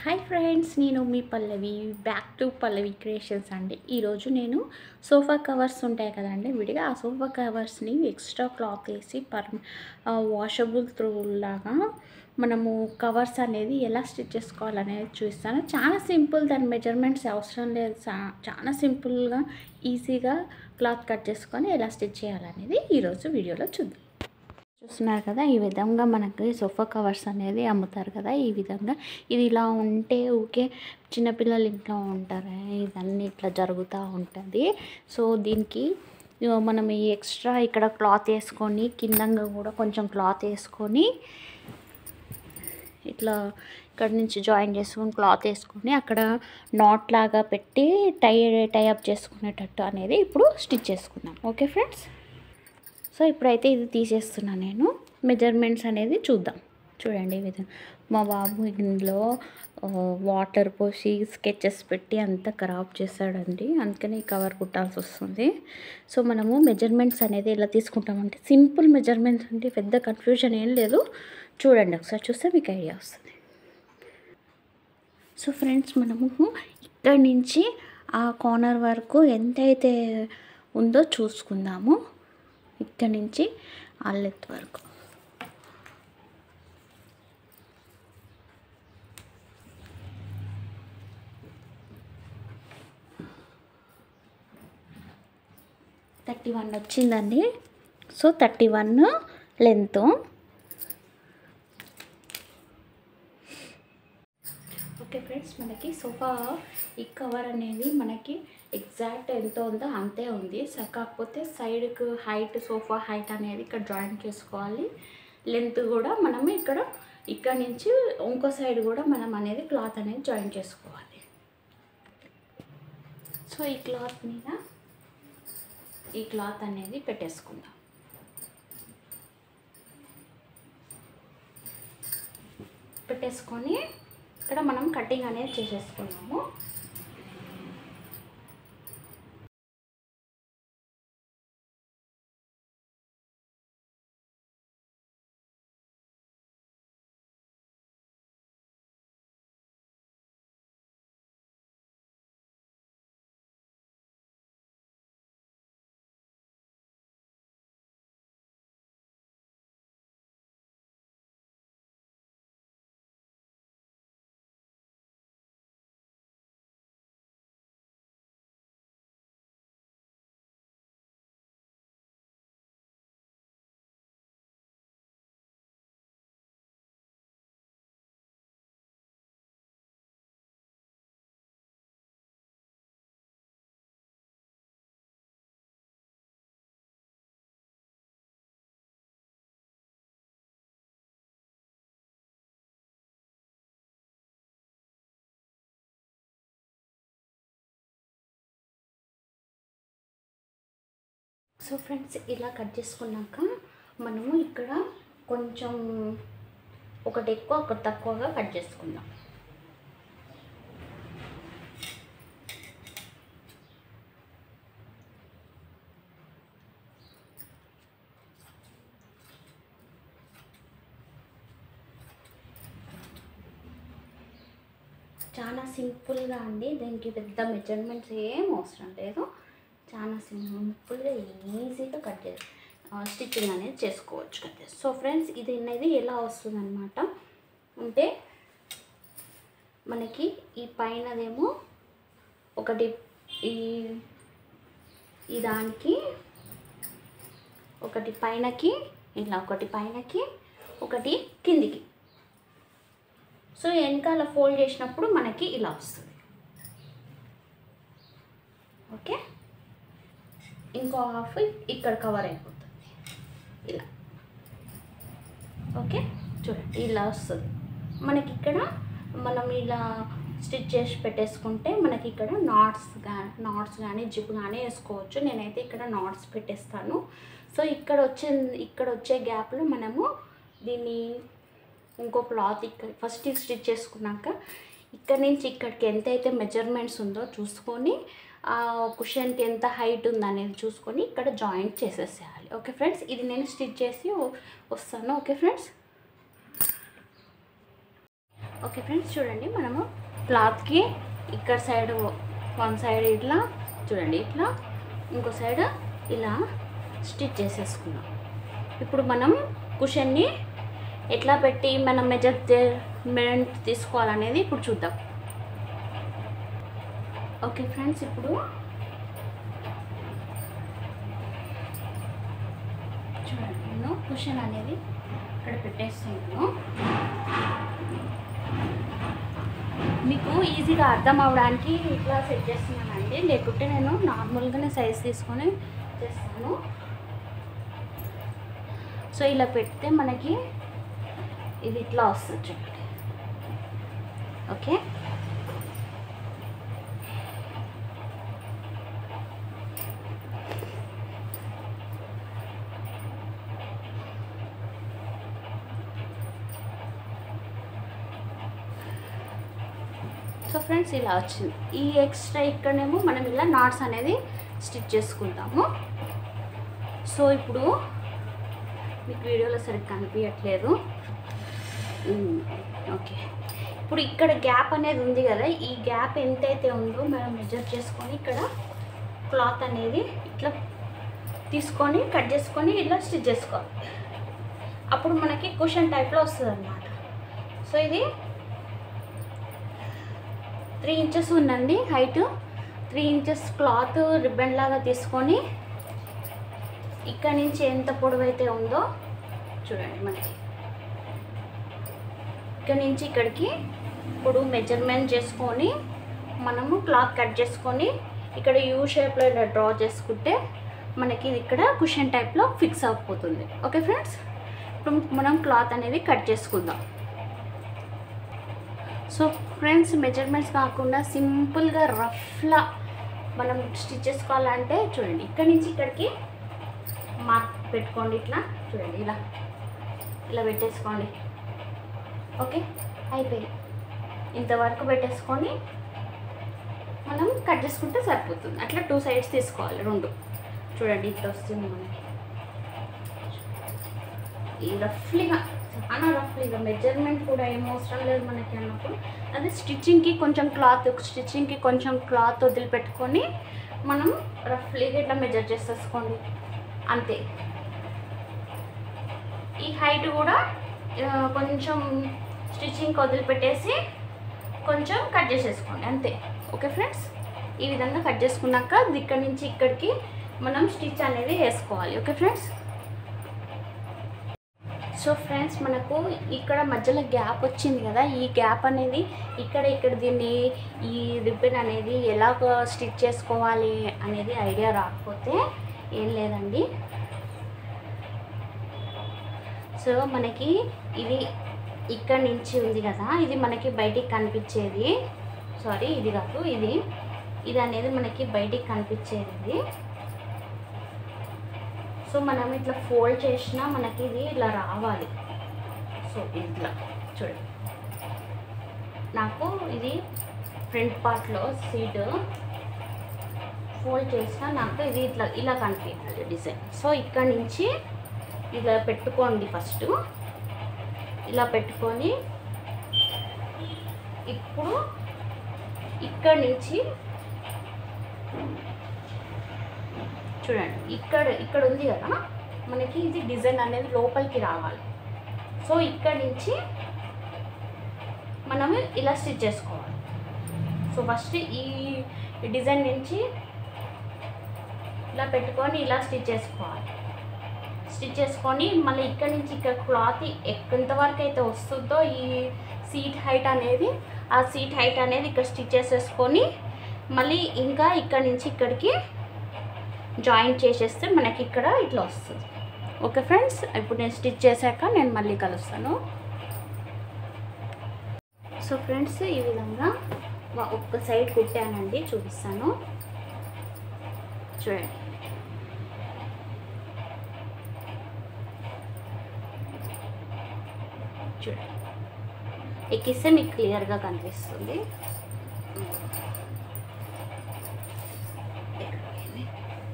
Hi friends నేను మీ Pallavi back to Pallavi creations అండి ఈరోజు నేను సోఫా కవర్స్ ఉంటాయి కదండి విడిగా ఆ సోఫా కవర్స్ని ఎక్స్ట్రా క్లాత్ వేసి పర్ వాషబుల్ త్రూ లాగా మనము కవర్స్ అనేది ఎలా స్టిచ్ చేసుకోవాలనేది చూస్తాను చాలా సింపుల్ దాని మెజర్మెంట్స్ అవసరం లేదు చా- చాలా సింపుల్గా ఈజీగా క్లాత్ కట్ చేసుకొని ఎలా స్టిచ్ చేయాలనేది ఈరోజు వీడియోలో చూద్దాం చూస్తున్నారు కదా ఈ విధంగా మనకి సోఫా కవర్స్ అనేది అమ్ముతారు కదా ఈ విధంగా ఇది ఇలా ఉంటే ఊకే చిన్నపిల్లలు ఇంట్లో ఉంటారు ఇవన్నీ ఇట్లా జరుగుతూ ఉంటుంది సో దీనికి ఇగో మనం ఈ ఎక్స్ట్రా ఇక్కడ క్లాత్ వేసుకొని కిందంగా కూడా కొంచెం క్లాత్ వేసుకొని ఇట్లా ఇక్కడ నుంచి జాయిన్ చేసుకొని క్లాత్ వేసుకొని అక్కడ నాట్ లాగా పెట్టి టై టై అప్ చేసుకునేటట్టు అనేది ఇప్పుడు స్టిచ్ చేసుకుందాం ఓకే ఫ్రెండ్స్ సో ఇప్పుడైతే ఇది తీసేస్తున్నా నేను మెజర్మెంట్స్ అనేది చూద్దాం చూడండి ఈ విధంగా మా బాబు ఇందులో ఆ, వాటర్ పోసి స్కెచెస్ పెట్టి అంతా ఖరాబ్ చేశాడండి అందుకని ఈ కవర్ కుట్టాల్సి వస్తుంది సో మనము మెజర్మెంట్స్ అనేది ఎలా తీసుకుంటామంటే సింపుల్ మెజర్మెంట్స్ అంటే పెద్ద కన్ఫ్యూజన్ ఏం లేదు చూడండి ఒకసారి చూస్తే మీకు ఐడియా వస్తుంది సో ఫ్రెండ్స్ మనము ఇక్కడి నుంచి ఆ కార్నర్ వరకు ఎంతైతే ఉందో చూసుకుందాము ఇక్కడి నుంచి ఆ లెత్ వరకు థర్టీ వన్ వచ్చిందండి so thirty one length okay friends మనకి సోఫా ఈ కవర్ అనేది మనకి ఎగ్జాక్ట్ ఎంత ఉందో అంతే ఉంది సో కాకపోతే సైడ్కి హైట్ సోఫా హైట్ అనేది ఇక్కడ జాయిన్ చేసుకోవాలి లెంత్ కూడా మనం ఇక్కడ ఇక్కడ నుంచి ఇంకో సైడ్ కూడా మనం అనేది క్లాత్ అనేది జాయిన్ చేసుకోవాలి సో ఈ క్లాత్ మీద ఈ క్లాత్ అనేది పెట్టేసుకుందాం పెట్టేసుకొని ఇక్కడ మనం కటింగ్ అనేది చేసేసుకున్నాము సో ఫ్రెండ్స్ ఇలా కట్ చేసుకున్నాక మనము ఇక్కడ కొంచెం ఒకటి ఎక్కువ ఒకటి తక్కువగా కట్ చేసుకుందాం చాలా సింపుల్గా అండి దీనికి పెద్ద మెజర్మెంట్స్ ఏం అవసరం లేదు చాలా సింపుల్గా ఈజీగా కట్ చేసి స్టిచ్చింగ్ అనేది చేసుకోవచ్చు కట్ చేసి సో ఫ్రెండ్స్ ఇది అనేది ఎలా వస్తుంది అనమాట అంటే మనకి ఈ పైనదేమో ఒకటి ఈ ఈ దానికి ఒకటి పైనకి ఇలా ఒకటి పైనకి ఒకటి కిందికి సో వెనకాల ఫోల్డ్ చేసినప్పుడు మనకి ఇలా వస్తుంది ఓకే ఇంకో హాఫ్ ఇక్కడ కవర్ అయిపోతుంది ఇలా ఓకే చూడండి ఇలా వస్తుంది మనకి ఇక్కడ మనం ఇలా స్టిచ్ చేసి పెట్టేసుకుంటే మనకి ఇక్కడ నాట్స్ కానీ నాట్స్ కానీ జిప్ కానీ వేసుకోవచ్చు నేనైతే ఇక్కడ నాట్స్ పెట్టేస్తాను సో ఇక్కడ వచ్చే ఇక్కడ వచ్చే గ్యాప్లో మనము దీన్ని ఇంకో క్లాత్ ఇక్కడ ఫస్ట్ స్టిచ్ చేసుకున్నాక ఇక్కడ నుంచి ఇక్కడికి ఎంత అయితే మెజర్మెంట్స్ ఉందో చూసుకొని ఆ కుషన్కి ఎంత హైట్ ఉందనేది చూసుకొని ఇక్కడ జాయింట్ చేసేసేయాలి ఓకే ఫ్రెండ్స్ ఇది నేను స్టిచ్ చేసి వ- వస్తాను ఓకే ఫ్రెండ్స్ ఓకే ఫ్రెండ్స్ చూడండి మనము క్లాత్కి ఇక్కడ సైడ్ వన్ సైడ్ ఇట్లా చూడండి ఇట్లా ఇంకో సైడ్ ఇలా స్టిచ్ చేసేసుకున్నాం ఇప్పుడు మనం కుషన్ని ఎట్లా పెట్టి మనం మెజర్మెంట్ తీసుకోవాలనేది ఇప్పుడు చూద్దాం ఓకే ఫ్రెండ్స్ ఇప్పుడు చూడండి నేను కుషన్ అనేది ఇక్కడ పెట్టేస్తున్నాను మీకు ఈజీగా అర్థం అవడానికి ఇట్లా సెట్ చేస్తున్నానండి లేకుంటే నేను నార్మల్గానే సైజ్ తీసుకొని చేస్తాను సో ఇలా పెడితే మనకి ఇది ఇట్లా వస్తుంది చూడండి ఓకే సో ఫ్రెండ్స్ ఇలా వచ్చింది ఈ ఎక్స్ట్రా ఇక్కడనేమో మనం ఇలా నాట్స్ అనేది స్టిచ్ చేసుకుంటాము సో ఇప్పుడు మీకు వీడియోలో సరిగ్గా కనిపించట్లేదు ఉమ్, ఓకే ఇప్పుడు ఇక్కడ గ్యాప్ అనేది ఉంది కదా ఈ గ్యాప్ ఎంతైతే ఉందో మనం మెజర్ చేసుకొని ఇక్కడ క్లాత్ అనేది ఇట్లా తీసుకొని కట్ చేసుకొని ఇలా స్టిచ్ చేసుకోవాలి అప్పుడు మనకి కుషన్ టైప్లో వస్తుంది అనమాట సో ఇది త్రీ ఇంచెస్ ఉందండి height three inches cloth ribbon లాగా తీసుకొని ఇక్కడ నుంచి ఎంత పొడవు అయితే ఉందో చూడండి మనకి ఇక్కడ నుంచి ఇక్కడికి ఇప్పుడు మెజర్మెంట్ చేసుకొని మనము క్లాత్ కట్ చేసుకొని ఇక్కడ యూ షేప్లో ఇలా డ్రా చేసుకుంటే మనకి ఇది ఇక్కడ కుషన్ టైప్లో ఫిక్స్ అయిపోతుంది ఓకే ఫ్రెండ్స్ ఇప్పుడు మనం క్లాత్ అనేది కట్ చేసుకుందాం సో ఫ్రెండ్స్ మెజర్మెంట్స్ కాకుండా సింపుల్గా రఫ్లా మనం స్టిచ్ చేసుకోవాలంటే చూడండి ఇక్కడి నుంచి ఇక్కడికి మార్క్ పెట్టుకోండి ఇట్లా చూడండి ఇలా ఇలా పెట్టేసుకోండి ఓకే అయిపోయింది ఇంతవరకు పెట్టేసుకొని మనం కట్ చేసుకుంటే సరిపోతుంది అట్లా టూ సైడ్స్ తీసుకోవాలి రెండు చూడండి ఇట్లా వస్తుంది మనకి ఈ రఫ్లీగా చాలా రఫ్లీగా మెజర్మెంట్ కూడా ఏం అవసరం లేదు మనకి అన్నప్పుడు అదే స్టిచ్చింగ్కి కొంచెం క్లాత్ స్టిచ్చింగ్కి కొంచెం క్లాత్ వదిలిపెట్టుకొని మనం రఫ్లీగా ఇట్లా మెజర్ చేసేసుకోండి అంతే ఈ హైట్ కూడా ఆ, కొంచెం స్టిచ్చింగ్ వదిలిపెట్టేసి కొంచెం కట్ చేసేసుకోండి అంతే ఓకే ఫ్రెండ్స్ ఈ విధంగా కట్ చేసుకున్నాక ఇక్కడి నుంచి ఇక్కడికి మనం స్టిచ్ అనేది వేసుకోవాలి ఓకే ఫ్రెండ్స్ సో ఫ్రెండ్స్ మనకు ఇక్కడ మధ్యలో గ్యాప్ వచ్చింది కదా ఈ గ్యాప్ అనేది ఇక్కడ ఇక్కడ దీన్ని ఈ రిబ్బన్ అనేది ఎలా స్టిచ్ చేసుకోవాలి అనేది ఐడియా రాకపోతే ఏం లేదండి సో మనకి ఇది ఇక్కడ నుంచి ఉంది కదా ఇది మనకి బయటికి కనిపించేది సారీ ఇది కాదు ఇది ఇది అనేది మనకి బయటికి కనిపించేది ఇది సో మనం ఇట్లా ఫోల్డ్ చేసినా మనకి ఇది ఇలా రావాలి సో ఇట్లా చూడండి నాకు ఇది ఫ్రంట్ పార్ట్లో సీట్ ఫోల్డ్ చేసినా నాకు ఇది ఇట్లా ఇలా కనిపించాలి డిజైన్ సో ఇక్కడ నుంచి ఇలా పెట్టుకోండి ఫస్ట్ ఇలా పెట్టుకొని ఇప్పుడు ఇక్కడ నుంచి చూడండి ఇక్కడ ఇక్కడ ఉంది కదా మనకి ఇది డిజైన్ అనేది లోపలికి రావాలి సో ఇక్కడ నుంచి మనము ఇలా స్టిచ్ చేసుకోవాలి సో ఫస్ట్ ఈ డిజైన్ నుంచి ఇలా పెట్టుకొని ఇలా స్టిచ్ చేసుకోవాలి స్టిచ్ చేసుకొని మళ్ళీ ఇక్కడ నుంచి ఇక్కడ క్లాత్ ఎంతవరకు అయితే వస్తుందో ఈ సీట్ హైట్ అనేది ఆ సీట్ హైట్ అనేది ఇక్కడ స్టిచ్ చేసేసుకొని మళ్ళీ ఇంకా ఇక్కడ నుంచి ఇక్కడికి జాయింట్ చేసేస్తే మనకి ఇక్కడ ఇట్లా వస్తుంది ఓకే ఫ్రెండ్స్ ఇప్పుడు నేను స్టిచ్ చేశాక నేను మళ్ళీ కలుస్తాను సో ఫ్రెండ్స్ ఈ విధంగా వా- ఒక్క సైడ్ కుట్టానండి చూపిస్తాను చూడండి చూడండి ఎక్కిస్తే మీకు క్లియర్గా కనిపిస్తుంది ఎక్కడ పోయింది?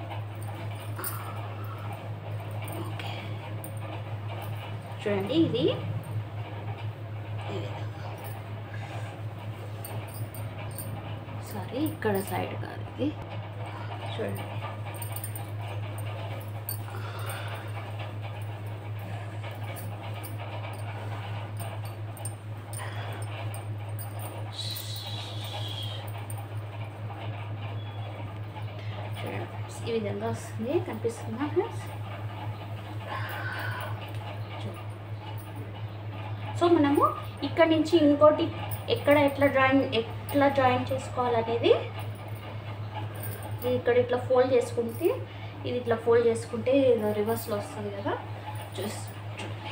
ఓకే చూడండి ఇది ఈ విధంగా సారీ ఇక్కడ సైడ్ కాదు ఇది చూడండి చూడండి ఫ్రెండ్స్ ఈ విధంగా వస్తుంది కనిపిస్తుందా ఫ్రెండ్స్ సో మనము ఇక్కడ నుంచి ఇంకోటి ఎక్కడ ఎట్లా డ్రాయింగ్ ఎట్లా జాయిన్ చేసుకోవాలనేది ఇది ఇక్కడ ఇట్లా ఫోల్డ్ చేసుకుంటే ఇది ఇట్లా ఫోల్డ్ చేసుకుంటే ఇది రివర్స్లో వస్తుంది కదా చూసి చూడండి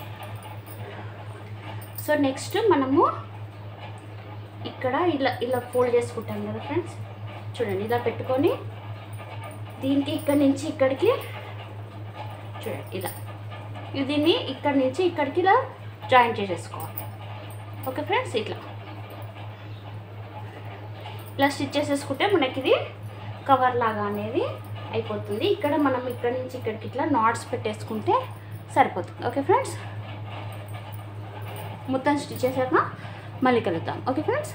సో నెక్స్ట్ మనము ఇక్కడ ఇలా ఇలా ఫోల్డ్ చేసుకుంటాం కదా ఫ్రెండ్స్ చూడండి ఇలా పెట్టుకొని దీనికి ఇక్కడ నుంచి ఇక్కడికి చూడండి ఇలా ఇది దీన్ని ఇక్కడ నుంచి ఇక్కడికి ఇలా జాయిన్ చేసేసుకోవాలి ఓకే ఫ్రెండ్స్ ఇట్లా ఇలా స్టిచ్ చేసేసుకుంటే మనకి ఇది కవర్ లాగా అనేది అయిపోతుంది ఇక్కడ మనం ఇక్కడ నుంచి ఇక్కడికి ఇట్లా నాట్స్ పెట్టేసుకుంటే సరిపోతుంది ఓకే ఫ్రెండ్స్ మొత్తం స్టిచ్ చేశాక మళ్ళీ కలుద్దాం ఓకే ఫ్రెండ్స్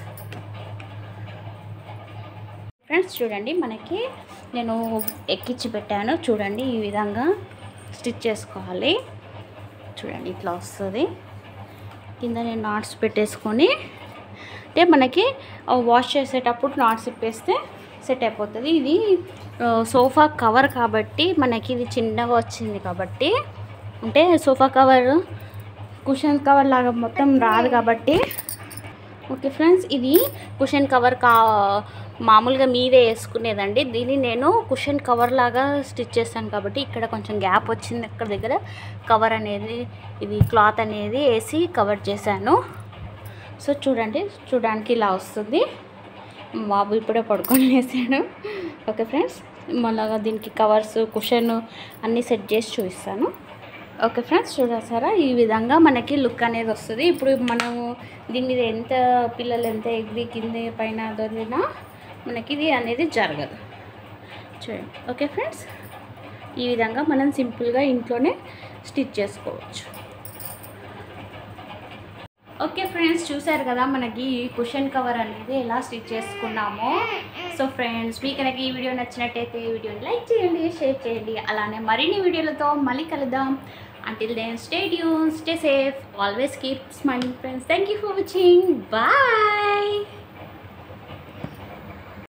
ఫ్రెండ్స్ చూడండి మనకి నేను ఎక్కించి పెట్టాను చూడండి ఈ విధంగా స్టిచ్ చేసుకోవాలి చూడండి ఇట్లా వస్తుంది కింద నేను నాట్స్ పెట్టేసుకొని అంటే మనకి వాష్ చేసేటప్పుడు నాట్స్ ఇప్పేస్తే సెట్ అయిపోతుంది ఇది ఆ, సోఫా కవర్ కాబట్టి మనకి ఇది చిన్నగా వచ్చింది కాబట్టి అంటే సోఫా కవర్ కుషన్ కవర్ లాగా మొత్తం రాదు కాబట్టి ఓకే ఫ్రెండ్స్ ఇది కుషన్ కవర్ కా మామూలుగా మీదే వేసుకునేదండి దీన్ని నేను కుషన్ కవర్ లాగా స్టిచ్ చేస్తాను కాబట్టి ఇక్కడ కొంచెం గ్యాప్ వచ్చింది అక్కడ దగ్గర కవర్ అనేది ఇది క్లాత్ అనేది వేసి కవర్ చేశాను సో చూడండి చూడడానికి ఇలా వస్తుంది మా బాబు ఇప్పుడే పడుకొని వేసాడు ఓకే ఫ్రెండ్స్ మళ్ళా దీనికి కవర్స్ కుషన్ అన్నీ సెట్ చేసి చూపిస్తాను ఓకే ఫ్రెండ్స్ చూడసారా ఈ విధంగా మనకి లుక్ అనేది వస్తుంది ఇప్పుడు మనము దీని మీద ఎంత పిల్లలు ఎంత ఎగిరి కింద పైన దొరికినా మనకి ఇది అనేది జరగదు చూడండి ఓకే ఫ్రెండ్స్ ఈ విధంగా మనం సింపుల్గా ఇంట్లోనే స్టిచ్ చేసుకోవచ్చు ఓకే ఫ్రెండ్స్ చూసారు కదా మనకి ఈ కుషన్ కవర్ అనేది ఎలా స్టిచ్ చేసుకున్నామో సో ఫ్రెండ్స్ మీకు కనుక ఈ వీడియో నచ్చినట్టయితే ఈ వీడియోని లైక్ చేయండి షేర్ చేయండి అలానే మరిన్ని వీడియోలతో మళ్ళీ కలుద్దాం until then stay tuned stay safe always keep smiling friends thank you for watching bye